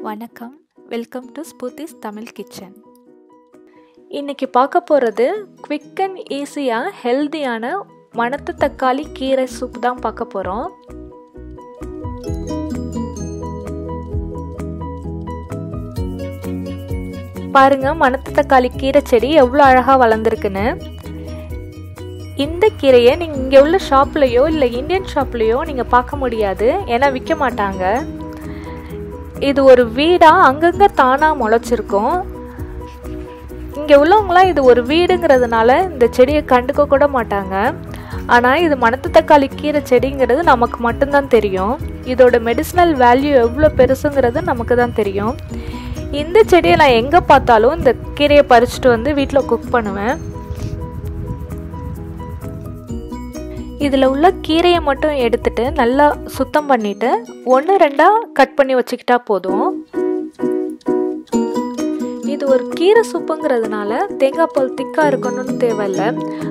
வணக்கம் welcome to ஸ்பூத்திஸ் Tamil kitchen இன்னைக்கு பார்க்க போகிறது குவிக் அண்ட் ஈஸியாக ஹெல்தியான மணத்து தக்காளி கீரை சூப் தான் பார்க்க போகிறோம் பாருங்க மணத்து தக்காளி கீரை செடி எவ்வளோ அழகாக வளர்ந்துருக்குன்னு இந்த கீரையை நீங்கள் இங்கே உள்ள ஷாப்லேயோ இல்லை இந்தியன் ஷாப்லேயோ நீங்கள் பார்க்க முடியாது ஏன்னா விற்க மாட்டாங்க இது ஒரு வீடாக அங்கங்கே தானாக முளைச்சிருக்கும் இங்கே உள்ளவங்களாம் இது ஒரு வீடுங்கிறதுனால இந்த செடியை கண்டுக்க கூட மாட்டாங்க ஆனால் இது மணத்து தக்காளி கீரை செடிங்கிறது நமக்கு மட்டும்தான் தெரியும் இதோட மெடிசினல் வேல்யூ எவ்வளோ பெருசுங்கிறது நமக்கு தான் தெரியும் இந்த செடியை நான் எங்கே பார்த்தாலும் இந்த கீரையை பறிச்சுட்டு வந்து வீட்டில் குக் பண்ணுவேன் இதில் உள்ள கீரையை மட்டும் எடுத்துட்டு நல்லா சுத்தம் பண்ணிட்டு ஒன்று ரெண்டாக கட் பண்ணி வச்சுக்கிட்டா போதும் இது ஒரு கீரை சூப்புங்கிறதுனால தேங்காய் பால் திக்காக இருக்கணும்னு தேவையில்லை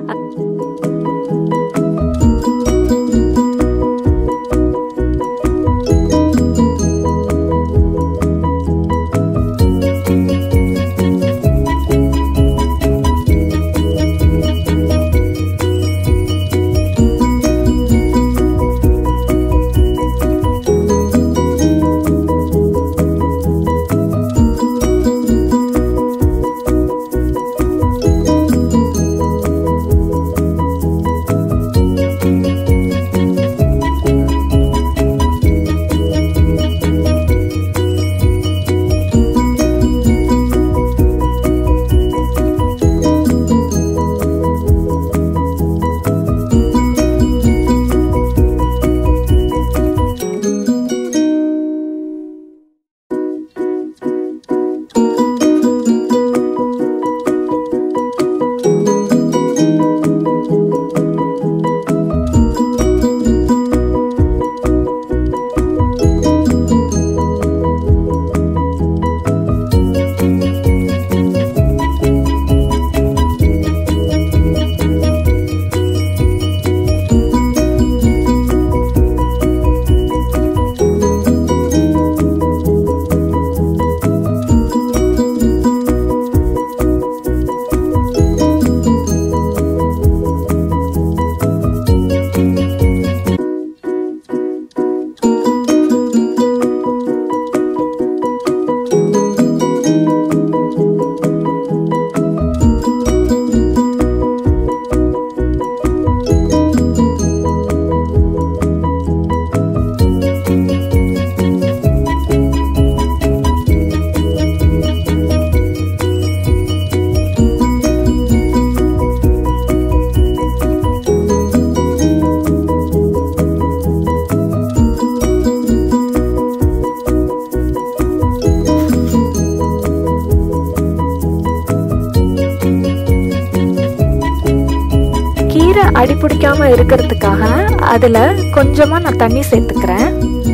கீரை அடி பிடிக்காம இருக்கிறதுக்காக அதில் கொஞ்சமாக நான் தண்ணி சேர்த்துக்கிறேன்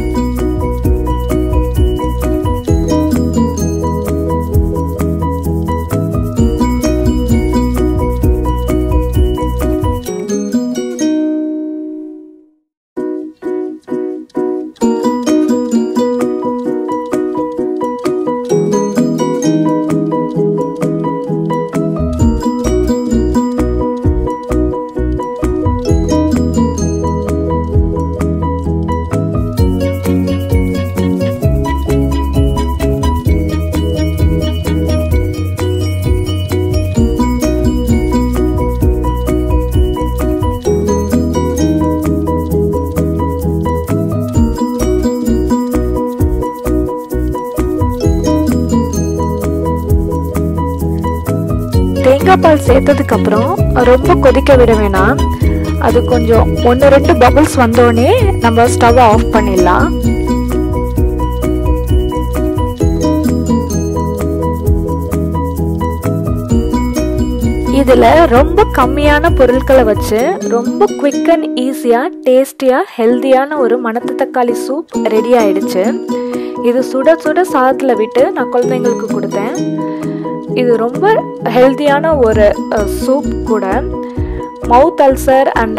தேங்காய் பால் சேர்த்ததுக்கு அப்புறம் ரொம்ப கொதிக்க விட வேணாம் அது கொஞ்சம் ஒன்று ரெண்டு பபிள்ஸ் வந்தோடனே நம்ம ஸ்டவ் ஆஃப் பண்ணிடலாம் இதில் ரொம்ப கம்மியான பொருட்களை வச்சு ரொம்ப குவிக் அண்ட் ஈஸியாக டேஸ்டியாக ஹெல்த்தியான ஒரு மணத்து தக்காளி சூப் ரெடி ஆயிடுச்சு இது சுட சுட சாதத்தில் விட்டு நான் குழந்தைங்களுக்கு கொடுத்தேன் இது ரொம்ப ஹெல்த்தியான ஒரு சூப் கூட மவுத் அல்சர் அண்ட்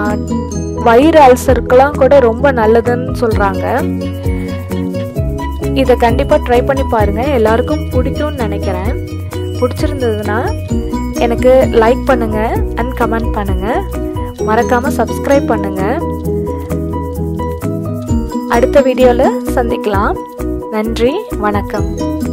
வயிறு அல்சருக்கெல்லாம் கூட ரொம்ப நல்லதுன்னு சொல்கிறாங்க இதை கண்டிப்பாக ட்ரை பண்ணி பாருங்கள் எல்லாருக்கும் பிடிக்கும்னு நினைக்கிறேன் பிடிச்சிருந்ததுன்னா எனக்கு லைக் பண்ணுங்கள் அண்ட் கமெண்ட் பண்ணுங்கள் மறக்காமல் சப்ஸ்கிரைப் பண்ணுங்கள் அடுத்த வீடியோவில் சந்திக்கலாம் நன்றி வணக்கம்